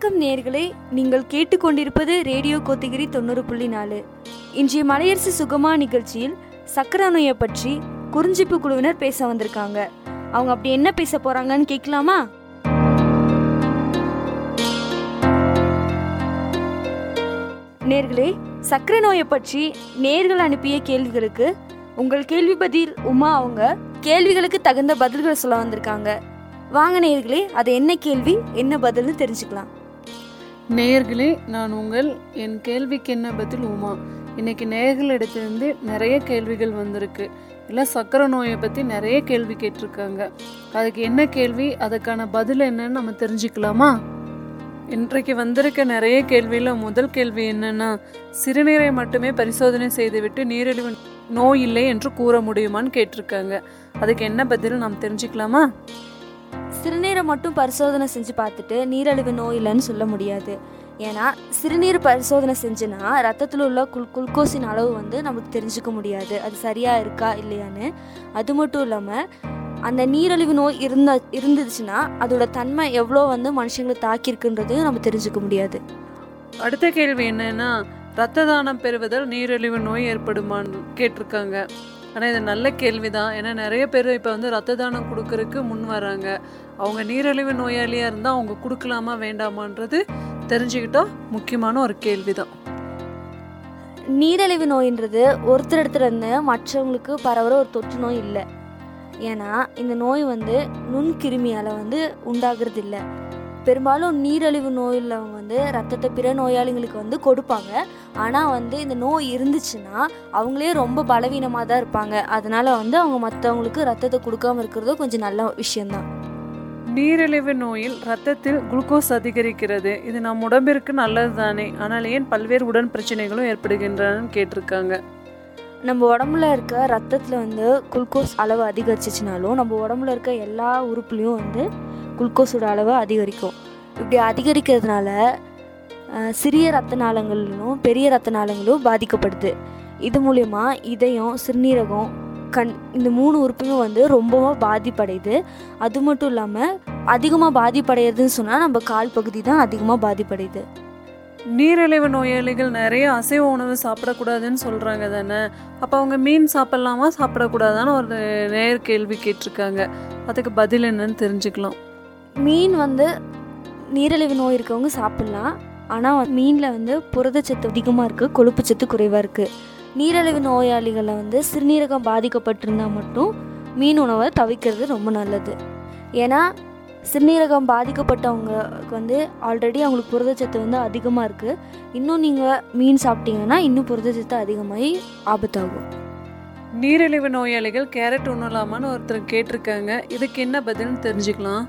வணக்கம் நேர்களே நீங்கள் கேட்டுக்கொண்டிருப்பது ரேடியோ கோத்தகிரி தொண்ணூறு புள்ளி நாலு இன்றைய மலையரசு சுகமா நிகழ்ச்சியில் சக்கரை நோயை பற்றி குறிஞ்சிப்பு குழுவினர் பேச வந்திருக்காங்க அவங்க அப்படி என்ன பேச போறாங்கன்னு கேட்கலாமா நேர்களே சக்கரை நோயை பற்றி நேர்கள் அனுப்பிய கேள்விகளுக்கு உங்கள் கேள்வி பதில் உமா அவங்க கேள்விகளுக்கு தகுந்த பதில்களை சொல்ல வந்திருக்காங்க வாங்க நேர்களே அது என்ன கேள்வி என்ன பதில்னு தெரிஞ்சுக்கலாம் நேயர்களே நான் உங்கள் என் கேள்விக்கு என்ன பதில் உமா இன்னைக்கு நேயர்களிடத்திலிருந்து நிறைய கேள்விகள் வந்திருக்கு எல்லாம் சக்கரை நோயை பற்றி நிறைய கேள்வி கேட்டிருக்காங்க அதுக்கு என்ன கேள்வி அதுக்கான பதில் என்னன்னு நம்ம தெரிஞ்சுக்கலாமா இன்றைக்கு வந்திருக்க நிறைய கேள்வியில் முதல் கேள்வி என்னன்னா சிறுநீரை மட்டுமே பரிசோதனை செய்துவிட்டு நீரிழிவு நோய் இல்லை என்று கூற முடியுமான்னு கேட்டிருக்காங்க அதுக்கு என்ன பதில் நாம் தெரிஞ்சுக்கலாமா சிறுநீரை மட்டும் பரிசோதனை செஞ்சு பார்த்துட்டு நீரிழிவு நோய் இல்லைன்னு சொல்ல முடியாது ஏன்னா சிறுநீர் பரிசோதனை செஞ்சுனா ரத்தத்தில் உள்ள குள் குளுக்கோஸின் அளவு வந்து நமக்கு தெரிஞ்சுக்க முடியாது அது சரியாக இருக்கா இல்லையான்னு அது மட்டும் இல்லாமல் அந்த நீரிழிவு நோய் இருந்த இருந்துச்சுன்னா அதோட தன்மை எவ்வளோ வந்து மனுஷங்களை தாக்கியிருக்குன்றதையும் நம்ம தெரிஞ்சுக்க முடியாது அடுத்த கேள்வி என்னன்னா ரத்த தானம் பெறுவதால் நீரிழிவு நோய் ஏற்படுமான்னு கேட்டிருக்காங்க ஆனால் இது நல்ல கேள்வி தான் ஏன்னா நிறைய பேர் இப்போ வந்து ரத்த தானம் கொடுக்கறதுக்கு முன் வராங்க அவங்க நீரிழிவு நோயாளியாக இருந்தால் அவங்க கொடுக்கலாமா வேண்டாமான்றது தெரிஞ்சுக்கிட்டா முக்கியமான ஒரு கேள்வி தான் நீரிழிவு நோயின்றது ஒருத்தர் இடத்துல இருந்து மற்றவங்களுக்கு பரவுற ஒரு தொற்று நோய் இல்லை ஏன்னா இந்த நோய் வந்து நுண்கிருமியால் வந்து உண்டாகிறது இல்லை பெரும்பாலும் நீரிழிவு நோய் உள்ளவங்க வந்து ரத்தத்தை பிற நோயாளிங்களுக்கு வந்து கொடுப்பாங்க ஆனால் வந்து இந்த நோய் இருந்துச்சுன்னா அவங்களே ரொம்ப பலவீனமாக தான் இருப்பாங்க அதனால வந்து அவங்க மற்றவங்களுக்கு ரத்தத்தை கொடுக்காம இருக்கிறது கொஞ்சம் நல்ல விஷயம்தான் நீரிழிவு நோயில் ரத்தத்தில் குளுக்கோஸ் அதிகரிக்கிறது இது நம் உடம்பிற்கு நல்லது தானே ஆனால் ஏன் பல்வேறு உடன் பிரச்சனைகளும் ஏற்படுகின்றன கேட்டிருக்காங்க நம்ம உடம்புல இருக்க ரத்தத்தில் வந்து குளுக்கோஸ் அளவு அதிகரிச்சிச்சுனாலும் நம்ம உடம்புல இருக்க எல்லா உறுப்புலையும் வந்து குளுக்கோஸோட அளவு அதிகரிக்கும் இப்படி அதிகரிக்கிறதுனால அஹ், சிறிய ரத்த நாளங்களிலும் பெரிய ரத்த நாளங்களும் பாதிக்கப்படுது இது மூலயமா இதயம் சிறுநீரகம் கண் இந்த மூணு உறுப்புமே வந்து ரொம்பவும் பாதிப்படையுது அது மட்டும் இல்லாமல் அதிகமாக பாதிப்படையுதுன்னு சொன்னால் நம்ம கால் பகுதி தான் அதிகமாக பாதிப்படையுது நீரிழிவு நோயாளிகள் நிறைய அசைவ உணவு சாப்பிடக்கூடாதுன்னு சொல்கிறாங்க தானே அப்போ அவங்க மீன் சாப்பிட்லாமா சாப்பிடக்கூடாதான்னு ஒரு நேர் கேள்வி கேட்டிருக்காங்க அதுக்கு பதில் என்னன்னு தெரிஞ்சுக்கலாம் மீன் வந்து நீரிழிவு நோய் இருக்கவங்க சாப்பிட்லாம் ஆனால் மீனில் வந்து புரதச்சத்து அதிகமாக இருக்குது கொழுப்புச்சத்து குறைவாக இருக்குது நீரிழிவு நோயாளிகளை வந்து சிறுநீரகம் பாதிக்கப்பட்டிருந்தால் மட்டும் மீன் உணவை தவிர்க்கிறது ரொம்ப நல்லது ஏன்னா சிறுநீரகம் பாதிக்கப்பட்டவங்களுக்கு வந்து ஆல்ரெடி அவங்களுக்கு புரதச்சத்து வந்து அதிகமாக இருக்குது இன்னும் நீங்கள் மீன் சாப்பிட்டீங்கன்னா இன்னும் புரதச்சத்து அதிகமாகி ஆபத்தாகும் நீரிழிவு நோயாளிகள் கேரட் உண்ணலாமான்னு ஒருத்தர் கேட்டிருக்காங்க இதுக்கு என்ன பதில்னு தெரிஞ்சுக்கலாம்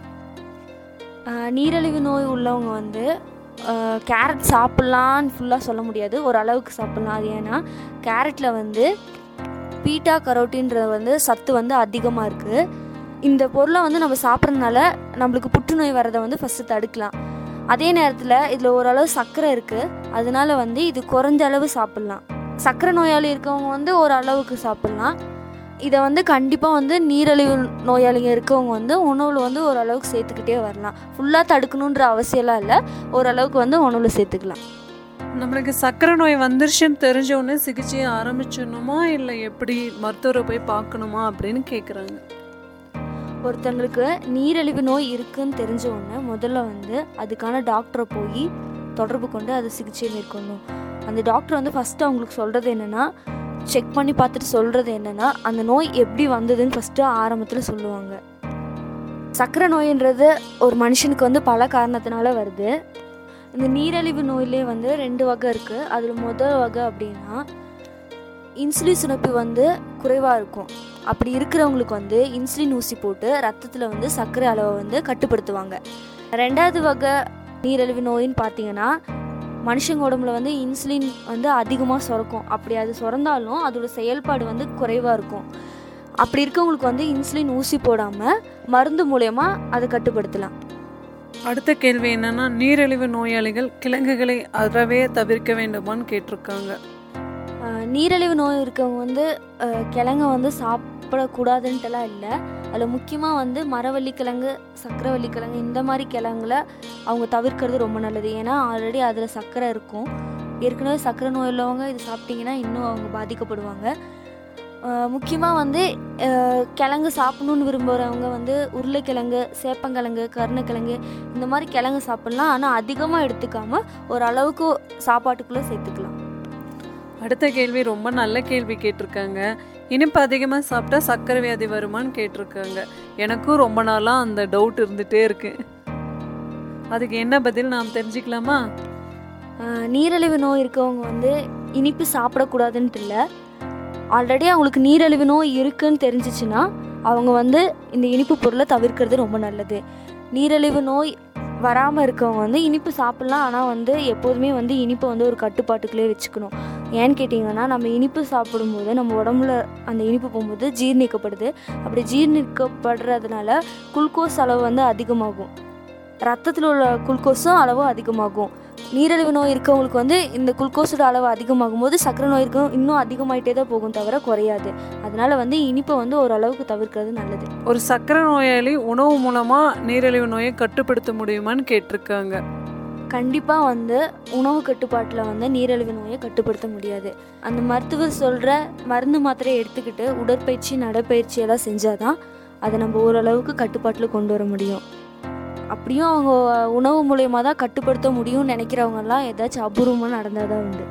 ஆஹ் நீரிழிவு நோய் உள்ளவங்க வந்து ஆஹ் கேரட் சாப்பிட்லான்னு ஃபுல்லாக சொல்ல முடியாது ஒரு அளவுக்கு சாப்பிட்லாம் அது ஏன்னா கேரட்டில் வந்து பீட்டா கரோட்டின்ற வந்து சத்து வந்து அதிகமாக இருக்குது இந்த பொருளை வந்து நம்ம சாப்பிட்றதுனால நம்மளுக்கு புற்றுநோய் வரதை வந்து ஃபஸ்ட்டு தடுக்கலாம் அதே நேரத்தில் இதில் ஓரளவு சர்க்கரை இருக்குது அதனால வந்து இது குறைஞ்ச அளவு சாப்பிட்லாம் சர்க்கரை நோயாளி இருக்கவங்க வந்து ஒரு அளவுக்கு சாப்பிட்லாம் இதை வந்து கண்டிப்பாக வந்து நீரிழிவு நோயாளிங்க இருக்கவங்க வந்து உணவில் வந்து ஓரளவுக்கு சேர்த்துக்கிட்டே வரலாம் ஃபுல்லாக தடுக்கணுன்ற அவசியம்லாம் இல்லை ஓரளவுக்கு வந்து உணவில் சேர்த்துக்கலாம் நம்மளுக்கு சர்க்கரை நோய் வந்துருச்சுன்னு தெரிஞ்ச உடனே சிகிச்சையை ஆரம்பிச்சிடணுமா இல்லை எப்படி மருத்துவரை போய் பார்க்கணுமா அப்படின்னு கேட்குறாங்க ஒருத்தங்களுக்கு நீரிழிவு நோய் இருக்குன்னு தெரிஞ்ச உடனே முதல்ல வந்து அதுக்கான டாக்டரை போய் தொடர்பு கொண்டு அது சிகிச்சை மேற்கொள்ளணும் அந்த டாக்டர் வந்து ஃபஸ்ட்டு அவங்களுக்கு சொல்கிறது என்னென்னா செக் பண்ணி பார்த்துட்டு சொல்கிறது என்னென்னா அந்த நோய் எப்படி வந்ததுன்னு ஃபஸ்ட்டு ஆரம்பத்தில் சொல்லுவாங்க சர்க்கரை நோயின்றது ஒரு மனுஷனுக்கு வந்து பல காரணத்தினால வருது இந்த நீரிழிவு நோயிலே வந்து ரெண்டு வகை இருக்குது அதில் முதல் வகை அப்படின்னா இன்சுலின் சுரப்பி வந்து குறைவாக இருக்கும் அப்படி இருக்கிறவங்களுக்கு வந்து இன்சுலின் ஊசி போட்டு ரத்தத்தில் வந்து சர்க்கரை அளவை வந்து கட்டுப்படுத்துவாங்க ரெண்டாவது வகை நீரிழிவு நோயின்னு பார்த்தீங்கன்னா மனுஷங்க உடம்புல வந்து இன்சுலின் வந்து அதிகமாக சுரக்கும் அப்படி அது சுரந்தாலும் அதோட செயல்பாடு வந்து குறைவாக இருக்கும் அப்படி இருக்கவங்களுக்கு வந்து இன்சுலின் ஊசி போடாமல் மருந்து மூலயமா அதை கட்டுப்படுத்தலாம் அடுத்த கேள்வி என்னன்னா நீரிழிவு நோயாளிகள் கிழங்குகளை அறவே தவிர்க்க வேண்டுமான்னு கேட்டிருக்காங்க ஆஹ் நீரிழிவு நோய் இருக்கவங்க வந்து ஆஹ் கிழங்க வந்து சாப்பிடக்கூடாதுன்ட்டுலாம் இல்லை அதில் முக்கியமாக வந்து மரவள்ளி கிழங்கு சக்கரவள்ளி கிழங்கு இந்த மாதிரி கிழங்குல அவங்க தவிர்க்கிறது ரொம்ப நல்லது ஏன்னா ஆல்ரெடி அதில் சர்க்கரை இருக்கும் ஏற்கனவே சர்க்கரை நோய் உள்ளவங்க இது சாப்பிட்டிங்கன்னா இன்னும் அவங்க பாதிக்கப்படுவாங்க முக்கியமாக வந்து அஹ், கிழங்கு சாப்பிடணுன்னு விரும்புகிறவங்க வந்து உருளைக்கிழங்கு சேப்பங்கிழங்கு கருணைக்கிழங்கு இந்த மாதிரி கிழங்கு சாப்பிட்லாம் ஆனால் அதிகமாக எடுத்துக்காம ஒரு அளவுக்கு சாப்பாட்டுக்குள்ளே சேர்த்துக்கலாம் அடுத்த கேள்வி ரொம்ப நல்ல கேள்வி கேட்டிருக்காங்க இனிப்பு அதிகமாக சாப்பிட்டா சர்க்கரை வியாதி வருமான்னு கேட்டிருக்காங்க எனக்கும் ரொம்ப நாளாக அந்த டவுட் இருந்துகிட்டே இருக்கு அதுக்கு என்ன பதில் நாம் தெரிஞ்சுக்கலாமா அஹ், நீரிழிவு நோய் இருக்கவங்க வந்து இனிப்பு சாப்பிடக்கூடாதுன்ட்டு இல்லை ஆல்ரெடி அவங்களுக்கு நீரிழிவு நோய் இருக்குன்னு தெரிஞ்சிச்சுன்னா அவங்க வந்து இந்த இனிப்பு பொருளை தவிர்க்கிறது ரொம்ப நல்லது நீரிழிவு நோய் வராமல் இருக்கவங்க வந்து இனிப்பு சாப்பிட்லாம் ஆனால் வந்து எப்போதுமே வந்து இனிப்பை வந்து ஒரு கட்டுப்பாட்டுக்குள்ளே வச்சுக்கணும் ஏன்னு கேட்டிங்கன்னா நம்ம இனிப்பு சாப்பிடும்போது நம்ம உடம்புல அந்த இனிப்பு போகும்போது ஜீர்ணிக்கப்படுது அப்படி ஜீர்ணிக்கப்படுறதுனால குளுக்கோஸ் அளவு வந்து அதிகமாகும் ரத்தத்தில் உள்ள குளுக்கோஸும் அளவு அதிகமாகும் நீரிழிவு நோய் இருக்கவங்களுக்கு வந்து இந்த குளுக்கோஸோட அளவு அதிகமாகும் போது சர்க்கரை நோய் இருக்கும் இன்னும் அதிகமாயிட்டே தான் போகும் தவிர குறையாது அதனால வந்து இனிப்பை வந்து ஓரளவுக்கு தவிர்க்கிறது நல்லது ஒரு சர்க்கரை நோயாளி உணவு மூலமாக நீரிழிவு நோயை கட்டுப்படுத்த முடியுமான்னு கேட்டிருக்காங்க கண்டிப்பாக வந்து உணவு கட்டுப்பாட்டில் வந்து நீரிழிவு நோயை கட்டுப்படுத்த முடியாது அந்த மருத்துவர் சொல்கிற மருந்து மாத்திரையை எடுத்துக்கிட்டு உடற்பயிற்சி நடைப்பயிற்சி எல்லாம் செஞ்சால் தான் அதை நம்ம ஓரளவுக்கு கட்டுப்பாட்டில் கொண்டு வர முடியும் அப்படியும் அவங்க உணவு மூலயமா தான் கட்டுப்படுத்த முடியும்னு நினைக்கிறவங்கலாம் ஏதாச்சும் அபூர்வமாக நடந்தால் தான் உண்டு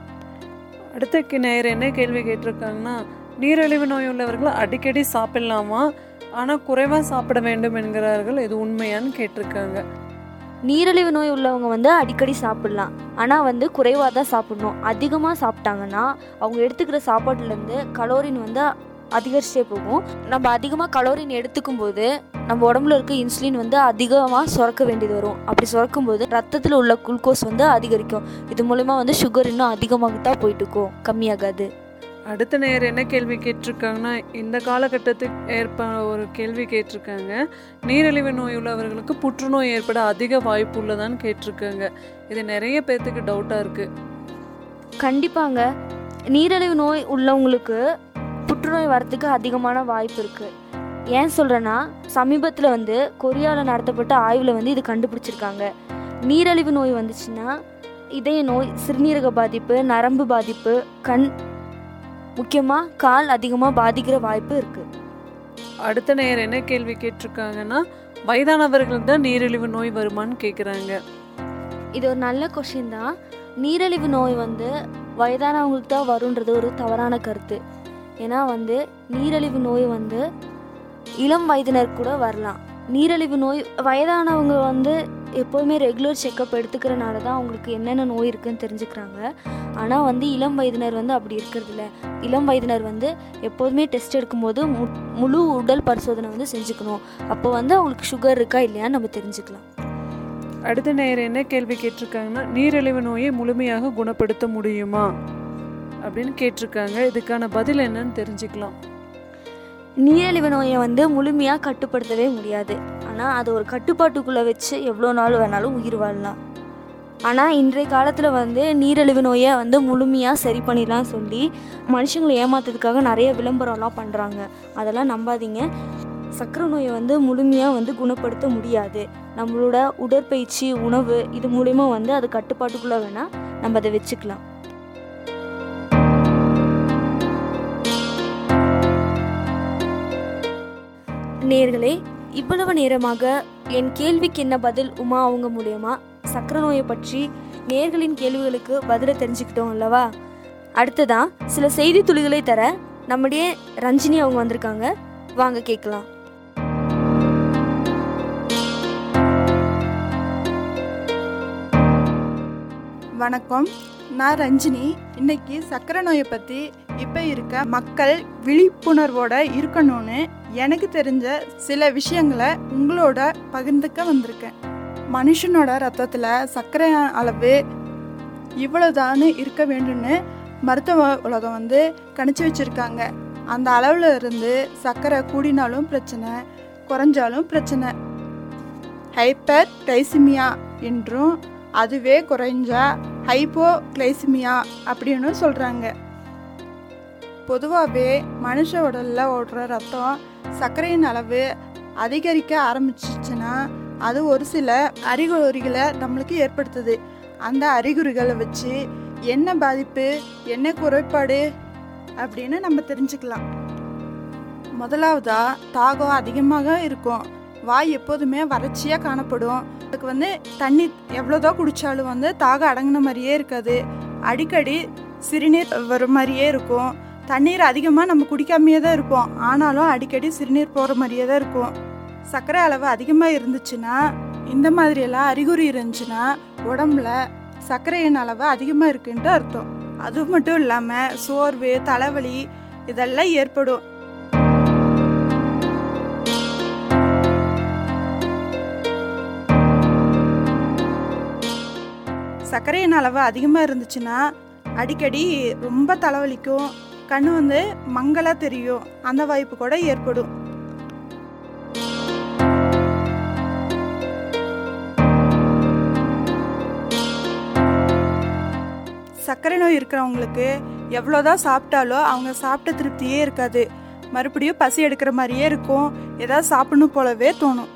அடுத்த கே- நேயர் என்ன கேள்வி கேட்டிருக்காங்கன்னா நீரிழிவு நோய் உள்ளவர்கள் அடிக்கடி சாப்பிடலாமா ஆனால் குறைவாக சாப்பிட வேண்டும் என்கிறார்கள் இது உண்மையான்னு கேட்டிருக்காங்க நீரிழிவு நோய் உள்ளவங்க வந்து அடிக்கடி சாப்பிடலாம் ஆனால் வந்து குறைவாக தான் சாப்பிடணும் அதிகமாக சாப்பிட்டாங்கன்னா அவங்க எடுத்துக்கிற சாப்பாட்டுலேருந்து கலோரின் வந்து அதிகரிச்சே போகும் நம்ம அதிகமாக கலோரின் எடுத்துக்கும் போது நம்ம உடம்புல இருக்க இன்சுலின் வந்து அதிகமாக சுரக்க வேண்டியது வரும் அப்படி சுரக்கும் போது ரத்தத்தில் உள்ள குளுக்கோஸ் வந்து அதிகரிக்கும் இது மூலமா வந்து சுகர் இன்னும் அதிகமாக தான் போயிட்டு இருக்கும் கம்மியாகாது அடுத்த நேயர் என்ன கேள்வி கேட்டிருக்காங்கன்னா இந்த காலகட்டத்துக்கு ஏற்ப ஒரு கேள்வி கேட்டிருக்காங்க நீரிழிவு நோய் உள்ளவர்களுக்கு புற்றுநோய் ஏற்பட அதிக வாய்ப்பு உள்ளதான்னு கேட்டிருக்காங்க இது நிறைய பேர்த்துக்கு டவுட்டாக இருக்குது கண்டிப்பாங்க நீரிழிவு நோய் உள்ளவங்களுக்கு புற்றுநோய் வரத்துக்கு அதிகமான வாய்ப்பு இருக்குது ஏன் சொல்கிறேன்னா சமீபத்தில் வந்து கொரியாவில் நடத்தப்பட்ட ஆய்வில் வந்து இது கண்டுபிடிச்சிருக்காங்க நீரிழிவு நோய் வந்துச்சுன்னா இதய நோய் சிறுநீரக பாதிப்பு நரம்பு பாதிப்பு கண் முக்கியமாக கால் அதிகமாக பாதிக்கிற வாய்ப்பு இருக்குது அடுத்த நேயர் என்ன கேள்வி கேட்டிருக்காங்கன்னா வயதானவர்கள் தான் நீரிழிவு நோய் வருமான்னு கேட்குறாங்க இது ஒரு நல்ல கொஷின் தான் நீரிழிவு நோய் வந்து வயதானவங்களுக்கு தான் வருன்றது ஒரு தவறான கருத்து ஏன்னா வந்து நீரிழிவு நோய் வந்து இளம் வயதினர் கூட வரலாம் நீரிழிவு நோய் வயதானவங்க வந்து எப்போதுமே ரெகுலர் செக்கப் எடுத்துக்கிறனால தான் அவங்களுக்கு என்னென்ன நோய் இருக்குன்னு தெரிஞ்சுக்கிறாங்க ஆனால் வந்து இளம் வயதினர் வந்து அப்படி இருக்கிறது இல்ல இளம் வயதினர் வந்து எப்போதுமே டெஸ்ட் எடுக்கும்போது மு முழு உடல் பரிசோதனை வந்து செஞ்சுக்கணும் அப்போ வந்து அவங்களுக்கு சுகர் இருக்கா இல்லையான்னு நம்ம தெரிஞ்சுக்கலாம் அடுத்த நேயர் என்ன கேள்வி கேட்டிருக்காங்கன்னா நீரிழிவு நோயை முழுமையாக குணப்படுத்த முடியுமா அப்படின்னு கேட்டிருக்காங்க இதுக்கான பதில் என்னன்னு தெரிஞ்சுக்கலாம் நீரிழிவு நோயை வந்து முழுமையாக கட்டுப்படுத்தவே முடியாது ஆனால் அது ஒரு கட்டுப்பாட்டுக்குள்ளே வச்சு எவ்வளோ நாள் வேணாலும் உயிர் வாழலாம் ஆனால் இன்றைய காலத்தில் வந்து நீரிழிவு நோயை வந்து முழுமையாக சரி பண்ணிடலாம் சொல்லி மனுஷங்களை ஏமாத்துறதுக்காக நிறைய விளம்பரம்லாம் பண்ணுறாங்க அதெல்லாம் நம்பாதீங்க சர்க்கரை நோயை வந்து முழுமையாக வந்து குணப்படுத்த முடியாது நம்மளோட உடற்பயிற்சி உணவு இது மூலயமா வந்து அது கட்டுப்பாட்டுக்குள்ளே வேணால் நம்ம அதை வச்சுக்கலாம் நேர்களே இவ்வளவு நேரமாக என் கேள்விக்கு என்ன பதில் உமா அவங்க மூலயமா சக்கரை நோயை பற்றி நேர்களின் கேள்விகளுக்கு பதிலை தெரிஞ்சுக்கிட்டோம் அல்லவா அடுத்ததா சில செய்தி துளிகளை தர நம்முடைய ரஞ்சினி அவங்க வந்திருக்காங்க வாங்க கேட்கலாம் வணக்கம் நான் ரஞ்சினி இன்னைக்கு சர்க்கரை நோயை பற்றி இப்போ இருக்க மக்கள் விழிப்புணர்வோட இருக்கணும்னு எனக்கு தெரிஞ்ச சில விஷயங்களை உங்களோட பகிர்ந்துக்க வந்திருக்கேன் மனுஷனோட ரத்தத்தில் சர்க்கரை அளவு இவ்வளோதான்னு இருக்க வேண்டும்னு மருத்துவ உலகம் வந்து கணிச்சு வச்சுருக்காங்க அந்த அளவில் இருந்து சர்க்கரை கூடினாலும் பிரச்சனை குறைஞ்சாலும் பிரச்சனை ஹைப்பர் கிளைசிமியா என்றும் அதுவே குறைஞ்சா ஹைப்போ கிளைசிமியா அப்படின்னு சொல்கிறாங்க பொதுவாகவே மனுஷ உடலில் ஓடுற ரத்தம் சர்க்கரையின் அளவு அதிகரிக்க ஆரம்பிச்சிச்சுன்னா அது ஒரு சில அறிகுறிகளை நம்மளுக்கு ஏற்படுத்துது அந்த அறிகுறிகளை வச்சு என்ன பாதிப்பு என்ன குறைபாடு அப்படின்னு நம்ம தெரிஞ்சுக்கலாம் முதலாவதா தாகம் அதிகமாக இருக்கும் வாய் எப்போதுமே வறட்சியாக காணப்படும் அதுக்கு வந்து தண்ணி எவ்வளோதான் குடித்தாலும் வந்து தாகம் அடங்கின மாதிரியே இருக்காது அடிக்கடி சிறுநீர் வர மாதிரியே இருக்கும் தண்ணீர் அதிகமாக நம்ம குடிக்காமையே தான் இருப்போம் ஆனாலும் அடிக்கடி சிறுநீர் போகிற மாதிரியே தான் இருக்கும் சர்க்கரை அளவு அதிகமாக இருந்துச்சுன்னா இந்த மாதிரியெல்லாம் அறிகுறி இருந்துச்சுன்னா உடம்புல சர்க்கரையின் அளவு அதிகமாக இருக்குன்ட்டு அர்த்தம் அது மட்டும் இல்லாமல் சோர்வு தலைவலி இதெல்லாம் ஏற்படும் சர்க்கரையின் அளவு அதிகமாக இருந்துச்சுன்னா அடிக்கடி ரொம்ப தலைவலிக்கும் கண்ணு வந்து மங்கலாக தெரியும் அந்த வாய்ப்பு கூட ஏற்படும் சர்க்கரை நோய் இருக்கிறவங்களுக்கு எவ்வளோதான் சாப்பிட்டாலும் அவங்க சாப்பிட்ட திருப்தியே இருக்காது மறுபடியும் பசி எடுக்கிற மாதிரியே இருக்கும் ஏதாவது சாப்பிடணும் போலவே தோணும்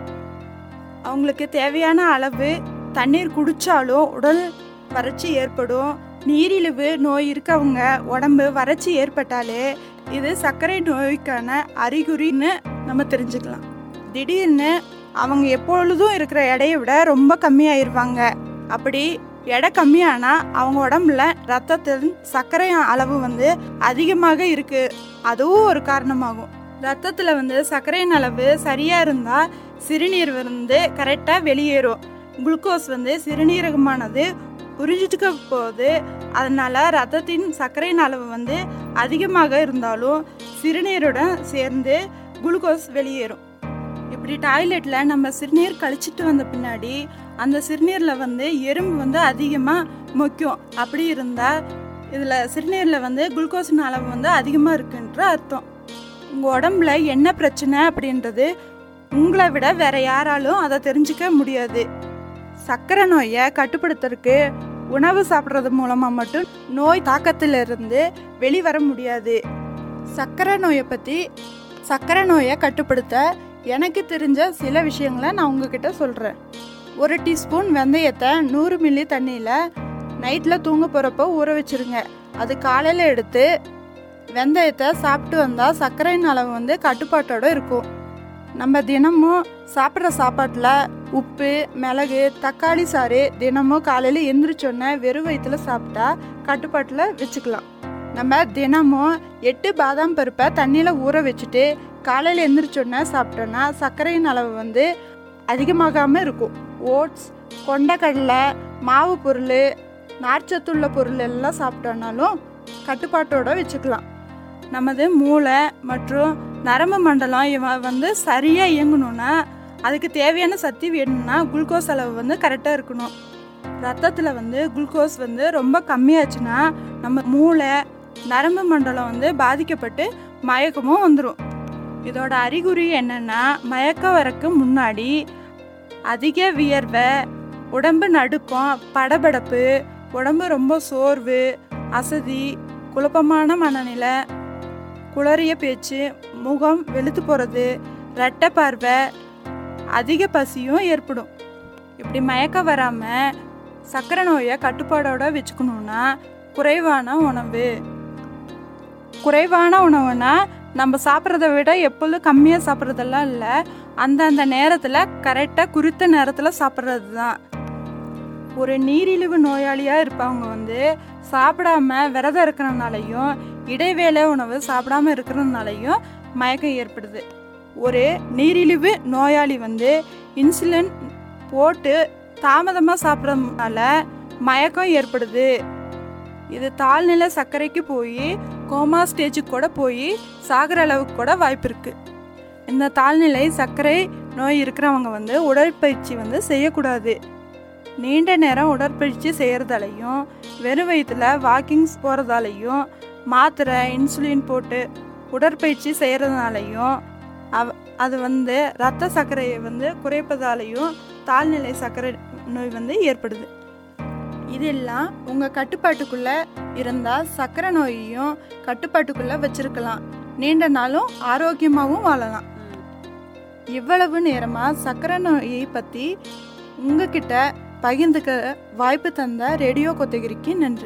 அவங்களுக்கு தேவையான அளவு தண்ணீர் குடித்தாலும் உடல் வறட்சி ஏற்படும் நீரிழிவு நோய் இருக்கவங்க உடம்பு வறட்சி ஏற்பட்டாலே இது சர்க்கரை நோய்க்கான அறிகுறின்னு நம்ம தெரிஞ்சுக்கலாம் திடீர்னு அவங்க எப்பொழுதும் இருக்கிற எடையை விட ரொம்ப கம்மியாயிருவாங்க அப்படி எடை கம்மியானா அவங்க உடம்புல ரத்தத்தின் சர்க்கரை அளவு வந்து அதிகமாக இருக்கு அதுவும் ஒரு காரணமாகும் ரத்தத்தில் வந்து சர்க்கரையின் அளவு சரியாக இருந்தால் சிறுநீர் வந்து கரெக்டாக வெளியேறும் குளுக்கோஸ் வந்து சிறுநீரகமானது உறிஞ்சிட்டுக்க போகுது அதனால ரத்தத்தின் சர்க்கரையின் அளவு வந்து அதிகமாக இருந்தாலும் சிறுநீருடன் சேர்ந்து குளுக்கோஸ் வெளியேறும் இப்படி டாய்லெட்டில் நம்ம சிறுநீர் கழிச்சிட்டு வந்த பின்னாடி அந்த சிறுநீரில் வந்து எறும்பு வந்து அதிகமாக மொக்கும் அப்படி இருந்தால் இதில் சிறுநீரில் வந்து குளுக்கோஸின் அளவு வந்து அதிகமாக இருக்குன்ற அர்த்தம் உங்கள் உடம்புல என்ன பிரச்சனை அப்படின்றது உங்களை விட வேற யாராலும் அதை தெரிஞ்சுக்க முடியாது சர்க்கரை நோயை கட்டுப்படுத்துறதுக்கு உணவு சாப்பிட்றது மூலமாக மட்டும் நோய் தாக்கத்திலிருந்து வெளிவர முடியாது சர்க்கரை நோயை பற்றி சர்க்கரை நோயை கட்டுப்படுத்த எனக்கு தெரிஞ்ச சில விஷயங்களை நான் உங்ககிட்ட சொல்கிறேன் ஒரு டீஸ்பூன் வெந்தயத்தை நூறு மில்லி தண்ணியில் நைட்டில் தூங்க போகிறப்போ ஊற வச்சிருங்க அது காலையில் எடுத்து வெந்தயத்தை சாப்பிட்டு வந்தால் சர்க்கரையின் அளவு வந்து கட்டுப்பாட்டோட இருக்கும் நம்ம தினமும் சாப்பிட்ற சாப்பாட்டில் உப்பு மிளகு தக்காளி சாறு தினமும் காலையில் எந்திரிச்சோன்னே வெறும் வயிற்றுல சாப்பிட்டா கட்டுப்பாட்டில் வச்சுக்கலாம் நம்ம தினமும் எட்டு பாதாம் பருப்பை தண்ணியில் ஊற வச்சுட்டு காலையில் எந்திரிச்சோன்னே சாப்பிட்டோன்னா சர்க்கரையின் அளவு வந்து அதிகமாகாமல் இருக்கும் ஓட்ஸ் கொண்டக்கடலை மாவு பொருள் நார்ச்சத்துள்ள பொருள் எல்லாம் சாப்பிட்டோன்னாலும் கட்டுப்பாட்டோட வச்சுக்கலாம் நமது மூளை மற்றும் நரம்பு மண்டலம் இவன் வந்து சரியாக இயங்கணும்னா அதுக்கு தேவையான சக்தி வேணும்னா குளுக்கோஸ் அளவு வந்து கரெக்டாக இருக்கணும் ரத்தத்தில் வந்து குளுக்கோஸ் வந்து ரொம்ப கம்மியாச்சுன்னா நம்ம மூளை நரம்பு மண்டலம் வந்து பாதிக்கப்பட்டு மயக்கமும் வந்துடும் இதோட அறிகுறி என்னென்னா மயக்கம் வரக்கு முன்னாடி அதிக வியர்வை உடம்பு நடுக்கம் படபடப்பு உடம்பு ரொம்ப சோர்வு அசதி குழப்பமான மனநிலை குளறிய பேச்சு முகம் வெளுத்து போகிறது ரெட்டை பார்வை அதிக பசியும் ஏற்படும் இப்படி மயக்கம் வராமல் சர்க்கரை நோயை கட்டுப்பாடோட வச்சுக்கணுன்னா குறைவான உணவு குறைவான உணவுனா நம்ம சாப்பிட்றத விட எப்பொழுதும் கம்மியாக சாப்பிட்றதெல்லாம் இல்லை அந்தந்த நேரத்தில் கரெக்டாக குறித்த நேரத்தில் சாப்பிட்றது தான் ஒரு நீரிழிவு நோயாளியாக இருப்பவங்க வந்து சாப்பிடாம விரதம் இருக்கிறனாலையும் இடைவேளை உணவு சாப்பிடாம இருக்கிறதுனாலையும் மயக்கம் ஏற்படுது ஒரு நீரிழிவு நோயாளி வந்து இன்சுலின் போட்டு தாமதமாக சாப்பிட்றதுனால மயக்கம் ஏற்படுது இது தாழ்நிலை சர்க்கரைக்கு போய் கோமா ஸ்டேஜுக்கு கூட போய் சாகிற அளவுக்கு கூட வாய்ப்பு இருக்குது இந்த தாழ்நிலை சர்க்கரை நோய் இருக்கிறவங்க வந்து உடற்பயிற்சி வந்து செய்யக்கூடாது நீண்ட நேரம் உடற்பயிற்சி செய்கிறதாலையும் வெறும் வயிற்றுல வாக்கிங்ஸ் போகிறதாலையும் மாத்திரை இன்சுலின் போட்டு உடற்பயிற்சி செய்கிறதுனாலையும் அவ அது வந்து ரத்த சர்க்கரையை வந்து குறைப்பதாலையும் தாழ்நிலை சர்க்கரை நோய் வந்து ஏற்படுது இதெல்லாம் உங்கள் கட்டுப்பாட்டுக்குள்ளே இருந்தால் சர்க்கரை நோயையும் கட்டுப்பாட்டுக்குள்ளே வச்சுருக்கலாம் நீண்ட நாளும் ஆரோக்கியமாகவும் வாழலாம் இவ்வளவு நேரமா சக்கரை நோயை பத்தி உங்ககிட்ட பகிர்ந்துக்க வாய்ப்பு தந்த ரேடியோ கொத்தகிரிக்கு நன்றி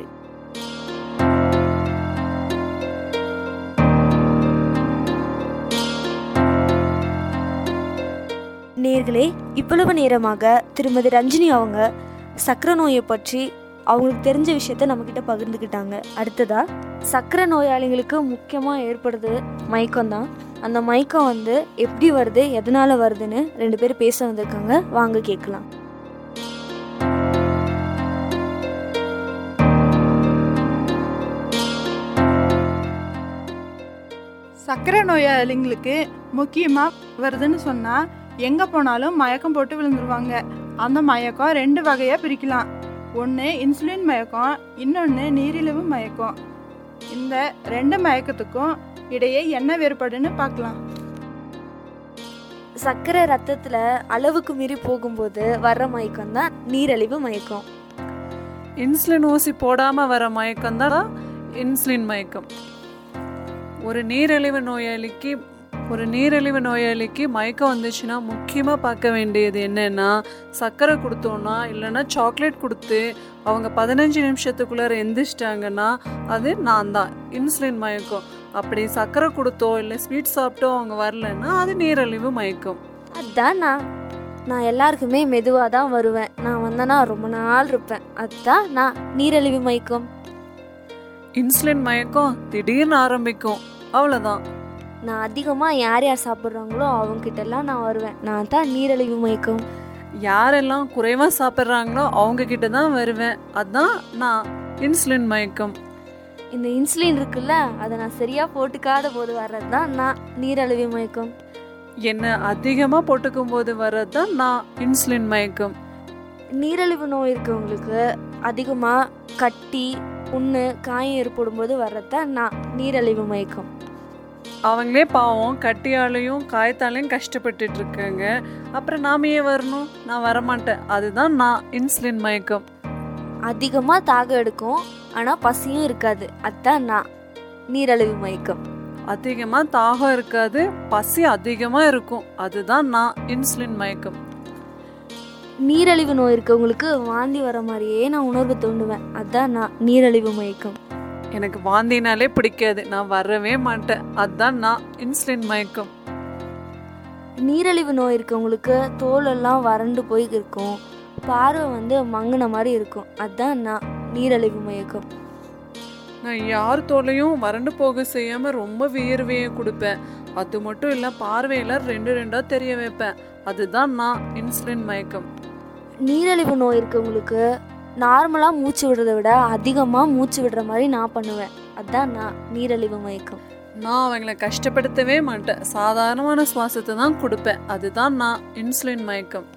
நேர்களே இவ்வளவு நேரமாக திருமதி ரஞ்சினி அவங்க சக்கரை நோயை பற்றி அவங்களுக்கு தெரிஞ்ச விஷயத்த நம்மக்கிட்ட பகிர்ந்துக்கிட்டாங்க அடுத்ததா சக்கரை நோயாளிகளுக்கு முக்கியமாக ஏற்படுறது மயக்கம் தான் அந்த மயக்கம் வந்து எப்படி வருது எதனால வருதுன்னு ரெண்டு பேரும் பேச வந்திருக்காங்க வாங்க கேட்கலாம் சக்கரை நோயாளிங்களுக்கு முக்கியமாக வருதுன்னு சொன்னால் எங்கே போனாலும் மயக்கம் போட்டு விழுந்துருவாங்க அந்த மயக்கம் ரெண்டு வகையாக பிரிக்கலாம் ஒன்று இன்சுலின் மயக்கம் இன்னொன்று நீரிழிவு மயக்கம் இந்த ரெண்டு மயக்கத்துக்கும் இடையே என்ன வேறுபாடுன்னு பார்க்கலாம் சர்க்கரை ரத்தத்தில் அளவுக்கு மீறி போகும்போது வர்ற மயக்கம் தான் நீரழிவு மயக்கம் இன்சுலின் ஊசி போடாமல் வர மயக்கம் தான் இன்சுலின் மயக்கம் ஒரு நீரிழிவு நோயாளிக்கு ஒரு நீரிழிவு நோயாளிக்கு மயக்கம் வந்துச்சுன்னா முக்கியமாக பார்க்க வேண்டியது என்னன்னா சர்க்கரை கொடுத்தோன்னா இல்லைன்னா சாக்லேட் கொடுத்து அவங்க பதினஞ்சு நிமிஷத்துக்குள்ளார எந்திரிச்சிட்டாங்கன்னா அது நான் தான் இன்சுலின் மயக்கம் அப்படி சர்க்கரை கொடுத்தோ இல்லை ஸ்வீட் சாப்பிட்டோ அவங்க வரலன்னா அது நீரிழிவு மயக்கம் அதான் நான் நான் எல்லாருக்குமே மெதுவாக தான் வருவேன் நான் வந்தேன்னா ரொம்ப நாள் இருப்பேன் அதுதான் நான் நீரழிவு மயக்கம் இன்சுலின் மயக்கம் திடீர்னு ஆரம்பிக்கும் அவ்வளோதான் நான் அதிகமாக யார் யார் சாப்பிட்றாங்களோ அவங்ககிட்டலாம் நான் வருவேன் நான் தான் நீரழிவு மயக்கம் யாரெல்லாம் குறைவாக சாப்பிட்றாங்களோ அவங்க கிட்ட தான் வருவேன் அதான் நான் இன்சுலின் மயக்கம் இந்த இன்சுலின் இருக்குல்ல அதை நான் சரியாக போட்டுக்காத போது வர்றது தான் நான் நீரழிவு மயக்கம் என்ன அதிகமாக போட்டுக்கும் போது வர்றது தான் நான் இன்சுலின் மயக்கம் நீரழிவு நோய் இருக்கவங்களுக்கு அதிகமாக கட்டி புண்ணு காயம் ஏற்படும் போது வர்றது தான் நான் நீரழிவு மயக்கம் அவங்களே பாவம் கட்டியாலையும் காயத்தாலையும் கஷ்டப்பட்டுட்டு இருக்காங்க அப்புறம் நாம ஏன் வரணும் நான் வரமாட்டேன் அதுதான் நான் இன்சுலின் மயக்கம் அதிகமாக தாகம் எடுக்கும் ஆனால் பசியும் இருக்காது அதுதான் நான் நீரழிவு மயக்கம் அதிகமாக தாகம் இருக்காது பசி அதிகமாக இருக்கும் அதுதான் நான் இன்சுலின் மயக்கம் நீரழிவு நோய் இருக்கவங்களுக்கு வாந்தி வர மாதிரியே நான் உணர்வு தூண்டுவேன் அதுதான் நான் நீரழிவு மயக்கம் எனக்கு வாந்தினாலே பிடிக்காது நான் வரவே மாட்டேன் அதுதான் நான் இன்சுலின் மயக்கம் நீரழிவு நோய் இருக்கவங்களுக்கு தோலெல்லாம் வறண்டு போய் இருக்கும் பார்வை வந்து மங்கின மாதிரி இருக்கும் அதுதான் நான் நீரழிவு மயக்கம் நான் யார் தோலையும் வறண்டு போக செய்யாம ரொம்ப வியர்வையை கொடுப்பேன் அது மட்டும் இல்ல பார்வையில ரெண்டு ரெண்டா தெரிய வைப்பேன் அதுதான் நான் இன்சுலின் மயக்கம் நீரழிவு நோய் இருக்கவங்களுக்கு நார்மலாக மூச்சு விடுறதை விட அதிகமாக மூச்சு விடுற மாதிரி நான் பண்ணுவேன் அதுதான் நான் நீரழிவு மயக்கம் நான் அவங்கள கஷ்டப்படுத்தவே மாட்டேன் சாதாரணமான சுவாசத்தை தான் கொடுப்பேன் அதுதான் நான் இன்சுலின் மயக்கம்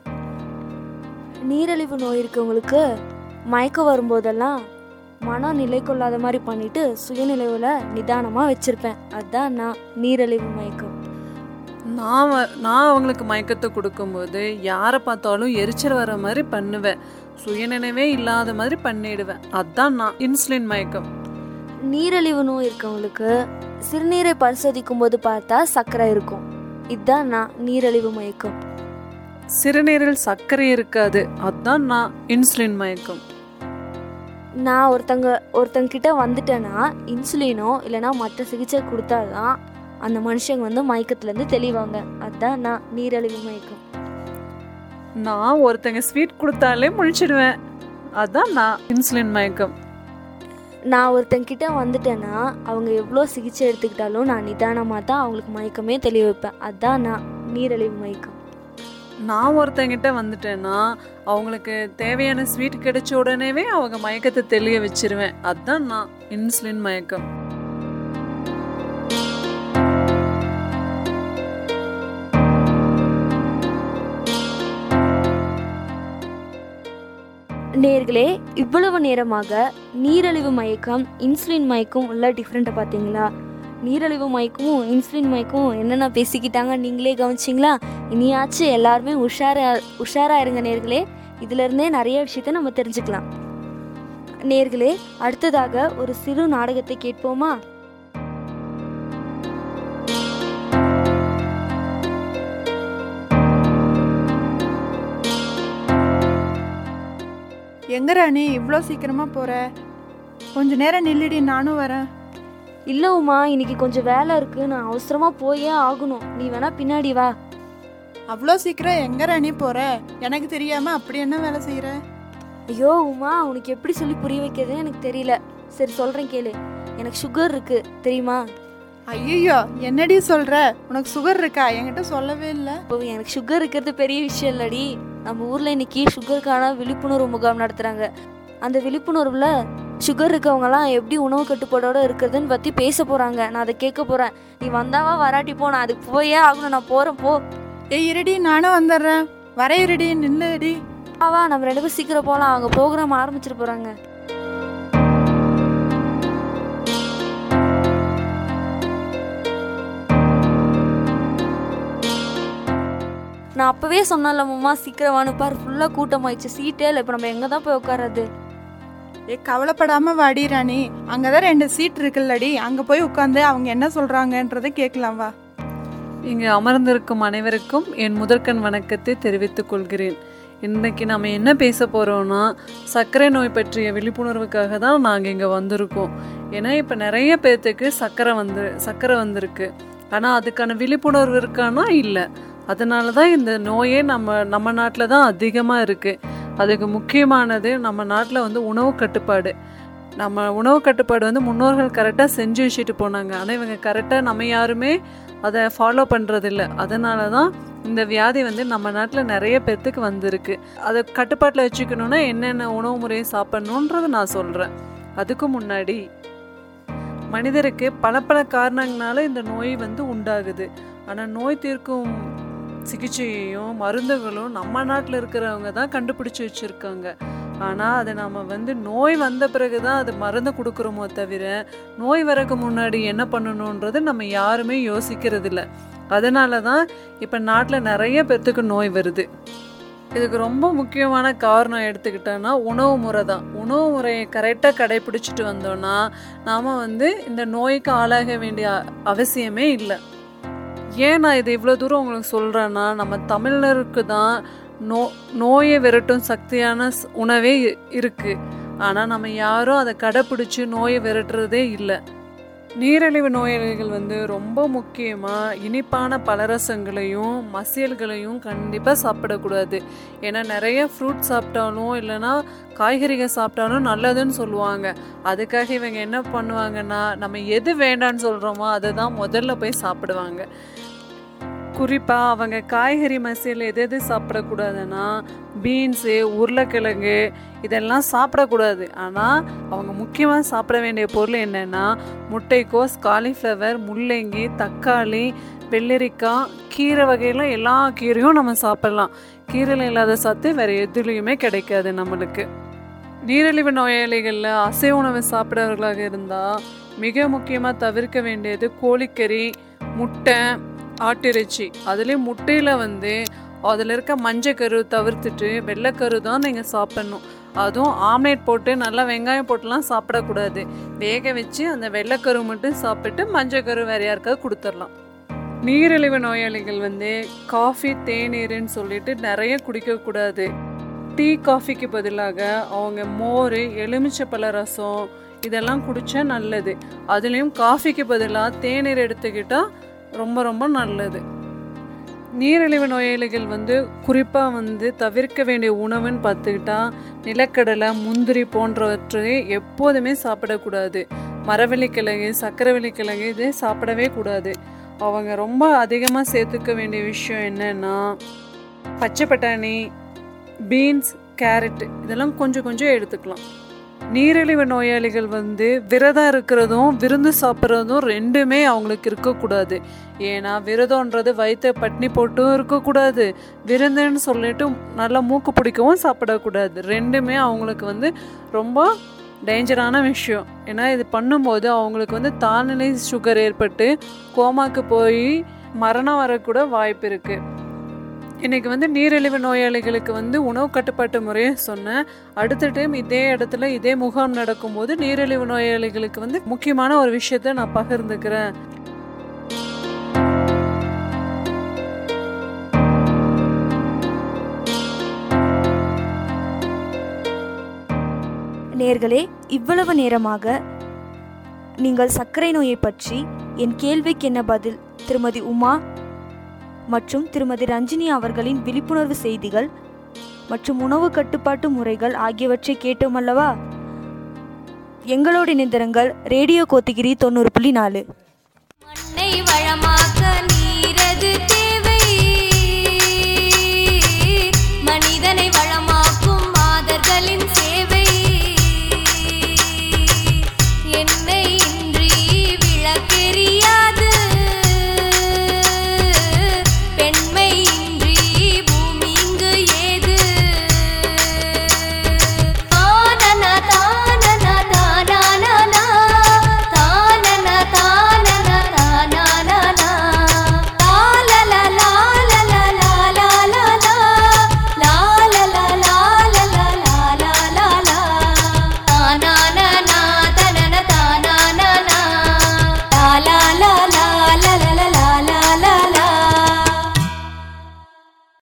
நீரழிவு நோய் இருக்கவங்களுக்கு மயக்கம் வரும்போதெல்லாம் மனம் நிலை கொள்ளாத மாதிரி பண்ணிட்டு சுயநிலைவில் நிதானமாக வச்சிருப்பேன் அதுதான் நான் நீரழிவு மயக்கம் நான் வ- நான் அவங்களுக்கு மயக்கத்தை கொடுக்கும்போது யாரை பார்த்தாலும் எரிச்சல் வர மாதிரி பண்ணுவேன் சுயநினைவே இல்லாத மாதிரி பண்ணிடுவேன் அதான் நான் இன்சுலின் மயக்கம் நீரழிவு நோய் இருக்கவங்களுக்கு சிறுநீரை பரிசோதிக்கும் போது பார்த்தா சர்க்கரை இருக்கும் இதுதான் நான் நீரழிவு மயக்கம் சிறுநீரில் சர்க்கரை இருக்காது அதான் நான் இன்சுலின் மயக்கம் நான் ஒருத்தங்க ஒருத்தங்க கிட்ட வந்துட்டேன்னா இன்சுலினோ இல்லைன்னா மற்ற சிகிச்சை கொடுத்தாதான் அந்த மனுஷங்க வந்து மயக்கத்துலேருந்து தெளிவாங்க அதுதான் நான் நீரழிவு மயக்கம் நான் ஒருத்தங்க ஸ்வீட் கொடுத்தாலே முழிச்சிடுவேன் அதான் நான் இன்சுலின் மயக்கம் நான் ஒருத்தங்க கிட்ட வந்துட்டேன்னா அவங்க எவ்வளோ சிகிச்சை எடுத்துக்கிட்டாலும் நான் நிதானமாக தான் அவங்களுக்கு மயக்கமே தெளிவு வைப்பேன் அதுதான் நான் நீரழிவு மயக்கம் நான் ஒருத்தங்கிட்ட வந்துட்டேன்னா அவங்களுக்கு தேவையான ஸ்வீட் கிடைச்ச உடனேவே அவங்க மயக்கத்தை தெளிய வச்சிருவேன் அதான் நான் இன்சுலின் மயக்கம் நேர்களே இவ்வளவு நேரமாக நீரழிவு மயக்கம் இன்சுலின் மயக்கம் உள்ள டிஃப்ரெண்ட்டை பார்த்தீங்களா நீரழிவு மயக்கமும் இன்சுலின் மயக்கமும் என்னென்ன பேசிக்கிட்டாங்க நீங்களே கவனிச்சிங்களா இனியாச்சும் எல்லாருமே உஷாரா உஷாரா இருங்க நேர்களே இதிலிருந்தே நிறைய விஷயத்த நம்ம தெரிஞ்சுக்கலாம் நேர்களே அடுத்ததாக ஒரு சிறு நாடகத்தை கேட்போமா எங்க ராணி இவ்வளோ சீக்கிரமா போற கொஞ்ச நேரம் நில்லுடி நானும் வரேன் இல்லை உமா இன்னைக்கு கொஞ்சம் வேலை இருக்கு நான் அவசரமாக போயே ஆகணும் நீ வேணா பின்னாடி வா அவ்வளோ சீக்கிரம் எங்க ராணி போற எனக்கு தெரியாம அப்படி என்ன வேலை செய்யற ஐயோ உமா உனக்கு எப்படி சொல்லி புரிய வைக்கிறதுன்னு எனக்கு தெரியல சரி சொல்கிறேன் கேளு எனக்கு சுகர் இருக்கு தெரியுமா ஐயோ என்னடி சொல்ற உனக்கு சுகர் இருக்கா என்கிட்ட சொல்லவே இல்லை இப்போ எனக்கு சுகர் இருக்கிறது பெரிய விஷயம் இல்லடி நம்ம ஊரில் இன்னைக்கு சுகருக்கான விழிப்புணர்வு முகாம் நடத்துகிறாங்க அந்த விழிப்புணர்வில் சுகர் இருக்கவங்கலாம் எப்படி உணவு கட்டுப்பாடோட இருக்கிறதுன்னு பற்றி பேச போகிறாங்க நான் அதை கேட்க போகிறேன் நீ வந்தாவா வராட்டி போ நான் அதுக்கு போயே ஆகணும் நான் போகிறேன் போ ஏய் இருடி நானும் வந்துடுறேன் வர இருடி நில்லுடி வா, வா நம்ம ரெண்டு பேரும் சீக்கிரம் போகலாம் அவங்க ப்ரோக்ராம் ஆரம்பிச்சிட்டு போகிறாங்க நான் அப்பவே சொன்னல மாமா சீக்கிரம் வான்னு பாரு ஃபுல்லாக கூட்டம் ஆயிடுச்சு சீட்டே இல்லை இப்போ நம்ம எங்கே தான் போய் உட்கார்றது ஏ கவலைப்படாம வாடி ராணி அங்கதான் ரெண்டு சீட் இருக்குல்லடி அங்க போய் உட்காந்து அவங்க என்ன சொல்றாங்கன்றதை கேட்கலாம் வா இங்கு அமர்ந்திருக்கும் அனைவருக்கும் என் முதற்கண் வணக்கத்தை தெரிவித்துக் கொள்கிறேன் இன்னைக்கு நம்ம என்ன பேச போகிறோம்னா சர்க்கரை நோய் பற்றிய விழிப்புணர்வுக்காக தான் நாங்கள் இங்கே வந்திருக்கோம் ஏன்னா இப்போ நிறைய பேர்த்துக்கு சர்க்கரை வந்து சர்க்கரை வந்திருக்கு ஆனால் அதுக்கான விழிப்புணர்வு இருக்கானா இல்லை அதனால தான் இந்த நோயே நம்ம நம்ம நாட்டில் தான் அதிகமாக இருக்குது அதுக்கு முக்கியமானது நம்ம நாட்டில் வந்து உணவு கட்டுப்பாடு நம்ம உணவு கட்டுப்பாடு வந்து முன்னோர்கள் கரெக்டாக செஞ்சு வச்சுட்டு போனாங்க ஆனால் இவங்க கரெக்டாக நம்ம யாருமே அதை ஃபாலோ பண்ணுறதில்ல அதனால தான் இந்த வியாதி வந்து நம்ம நாட்டில் நிறைய பேர்த்துக்கு வந்திருக்கு அதை கட்டுப்பாட்டில் வச்சுக்கணுன்னா என்னென்ன உணவு முறையை சாப்பிட்ணுன்றது நான் சொல்கிறேன் அதுக்கு முன்னாடி மனிதருக்கு பல பல காரணங்களால இந்த நோய் வந்து உண்டாகுது ஆனால் நோய் தீர்க்கும் சிகிச்சையையும் மருந்துகளும் நம்ம நாட்டில் இருக்கிறவங்க தான் கண்டுபிடிச்சி வச்சுருக்காங்க ஆனால் அதை நம்ம வந்து நோய் வந்த பிறகு தான் அது மருந்து கொடுக்குறோமோ தவிர நோய் வரக்கு முன்னாடி என்ன பண்ணணுன்றது நம்ம யாருமே யோசிக்கிறது இல்ல அதனால தான் இப்போ நாட்டில் நிறைய பேர்த்துக்கு நோய் வருது இதுக்கு ரொம்ப முக்கியமான காரணம் எடுத்துக்கிட்டோன்னா உணவு முறை தான் உணவு முறையை கரெக்டாக கடைபிடிச்சிட்டு வந்தோம்னா நாம் வந்து இந்த நோய்க்கு ஆளாக வேண்டிய அ- அவசியமே இல்லை ஏன் நான் இது இவ்வளோ தூரம் உங்களுக்கு சொல்கிறேன்னா நம்ம தமிழருக்கு தான் நோ நோயை விரட்டும் சக்தியான ஸ்- உணவே இ- இருக்கு ஆனால் நம்ம யாரும் அதை கடைப்பிடிச்சு நோயை விரட்டுறதே இல்லை நீரிழிவு நோயாளிகள் வந்து ரொம்ப முக்கியமாக இனிப்பான பலரசங்களையும் மசியல்களையும் கண்டிப்பாக சாப்பிடக்கூடாது ஏன்னா நிறைய ஃப்ரூட் சாப்பிட்டாலும் இல்லைன்னா காய்கறிகள் சாப்பிட்டாலும் நல்லதுன்னு சொல்லுவாங்க அதுக்காக இவங்க என்ன பண்ணுவாங்கன்னா நம்ம எது வேண்டான்னு சொல்கிறோமோ அதை தான் முதல்ல போய் சாப்பிடுவாங்க குறிப்பாக அவங்க காய்கறி மசியல் எது எது சாப்பிடக்கூடாதுன்னா பீன்ஸு உருளைக்கிழங்கு இதெல்லாம் சாப்பிடக்கூடாது ஆனால் அவங்க முக்கியமாக சாப்பிட வேண்டிய பொருள் என்னென்னா முட்டைக்கோஸ் காலிஃப்ளவர் முள்ளங்கி தக்காளி வெள்ளரிக்காய் கீரை வகையில் எல்லா கீரையும் நம்ம சாப்பிடலாம் கீரையில் இல்லாத சத்து வேறு எதுலேயுமே கிடைக்காது நம்மளுக்கு நீரிழிவு நோயாளிகளில் அசைவ உணவு சாப்பிட்றவர்களாக இருந்தால் மிக முக்கியமாக தவிர்க்க வேண்டியது கோழிக்கறி முட்டை ஆட்டிறைச்சி அதுலேயும் முட்டையில் வந்து அதில் இருக்க மஞ்சக்கரு தவிர்த்துட்டு வெள்ளைக்கரு தான் நீங்கள் சாப்பிட்ணும் அதுவும் ஆம்லேட் போட்டு நல்லா வெங்காயம் போட்டுலாம் சாப்பிடக்கூடாது வேக வச்சு அந்த வெள்ளைக்கரு மட்டும் சாப்பிட்டு மஞ்சக்கரு வேற யாருக்காவது கொடுத்துடலாம் நீரிழிவு நோயாளிகள் வந்து காஃபி தேநீர்னு சொல்லிட்டு நிறைய குடிக்கக்கூடாது டீ காஃபிக்கு பதிலாக அவங்க மோர் எலுமிச்சப்பழ ரசம் இதெல்லாம் குடித்தா நல்லது அதுலேயும் காஃபிக்கு பதிலாக தேநீர் எடுத்துக்கிட்டால் ரொம்ப ரொம்ப நல்லது நீரிழிவு நோயாளிகள் வந்து குறிப்பாக வந்து தவிர்க்க வேண்டிய உணவுன்னு பார்த்துக்கிட்டா நிலக்கடலை முந்திரி போன்றவற்றை எப்போதுமே சாப்பிடக்கூடாது மரவள்ளிக்கிழங்கு சக்கரவள்ளிக்கிழங்கு இது சாப்பிடவே கூடாது அவங்க ரொம்ப அதிகமாக சேர்த்துக்க வேண்டிய விஷயம் என்னன்னா பச்சை பட்டாணி பீன்ஸ் கேரட் இதெல்லாம் கொஞ்சம் கொஞ்சம் எடுத்துக்கலாம் நீரிழிவு நோயாளிகள் வந்து விரதம் இருக்கிறதும் விருந்து சாப்பிட்றதும் ரெண்டுமே அவங்களுக்கு இருக்கக்கூடாது ஏன்னா விரதம்ன்றது வயிற்ற பட்னி போட்டும் இருக்கக்கூடாது விருந்துன்னு சொல்லிட்டு நல்லா மூக்கு பிடிக்கவும் சாப்பிடக்கூடாது ரெண்டுமே அவங்களுக்கு வந்து ரொம்ப டேஞ்சரான விஷயம் ஏன்னா இது பண்ணும்போது அவங்களுக்கு வந்து தாழ்நிலை சுகர் ஏற்பட்டு கோமாக்கு போய் மரணம் வரக்கூட வாய்ப்பு இருக்குது இன்னைக்கு வந்து நீரிழிவு நோயாளிகளுக்கு வந்து உணவு கட்டுப்பாட்டு முறையை சொன்னேன் அடுத்த டைம் இதே இடத்துல இதே முகாம் நடக்கும்போது நீரிழிவு நோயாளிகளுக்கு வந்து முக்கியமான ஒரு விஷயத்த நான் பகிர்ந்துக்கிறேன் நேர்களே இவ்வளவு நேரமாக நீங்கள் சர்க்கரை நோயை பற்றி என் கேள்விக்கு என்ன பதில் திருமதி உமா மற்றும் திருமதி ரஞ்சினி அவர்களின் விழிப்புணர்வு செய்திகள் மற்றும் உணவு கட்டுப்பாட்டு முறைகள் ஆகியவற்றை கேட்டோம் அல்லவா எங்களோடு இணைந்திருங்கள் ரேடியோ கோத்தகிரி தொண்ணூறு புள்ளி நாலு